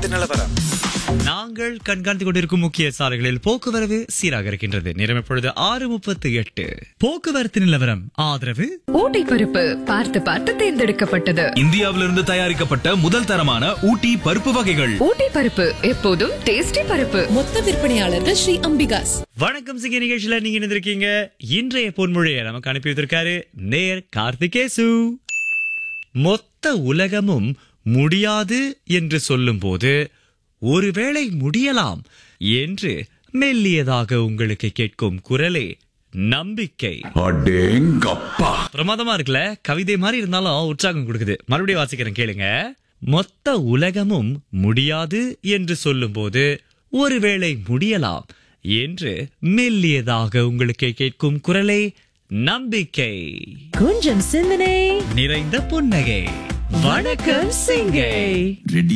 போக்குவரத்து நிலவரம் நாங்கள் கண்காணித்துக் கொண்டிருக்கும் முக்கிய சாலைகளில் போக்குவரவு சீராக இருக்கின்றது நேரம் இப்பொழுது ஆறு முப்பத்தி எட்டு போக்குவரத்து நிலவரம் ஆதரவு ஊட்டி பருப்பு பார்த்து பார்த்து தேர்ந்தெடுக்கப்பட்டது இந்தியாவிலிருந்து தயாரிக்கப்பட்ட முதல் தரமான ஊட்டி பருப்பு வகைகள் ஊட்டி பருப்பு எப்போதும் டேஸ்டி பருப்பு மொத்த விற்பனையாளர்கள் ஸ்ரீ அம்பிகாஸ் வணக்கம் சிங்க நிகழ்ச்சியில நீங்க இணைந்திருக்கீங்க இன்றைய பொன்மொழியை நமக்கு அனுப்பி வைத்திருக்காரு நேர் கார்த்திகேசு மொத்த உலகமும் முடியாது என்று சொல்லும்போது ஒருவேளை முடியலாம் என்று மெல்லியதாக உங்களுக்கு கேட்கும் குரலே நம்பிக்கை அடேங்கப்பா பிரமாதமா இருக்குல்ல கவிதை மாதிரி இருந்தாலும் உற்சாகம் கொடுக்குது மறுபடியும் வாசிக்கிறேன் கேளுங்க மொத்த உலகமும் முடியாது என்று சொல்லும்போது ஒருவேளை முடியலாம் என்று மெல்லியதாக உங்களுக்கு கேட்கும் குரலே நம்பிக்கை கொஞ்சம் சிந்தனை நிறைந்த புன்னகை வணக்கம் சிங்கை ரெடி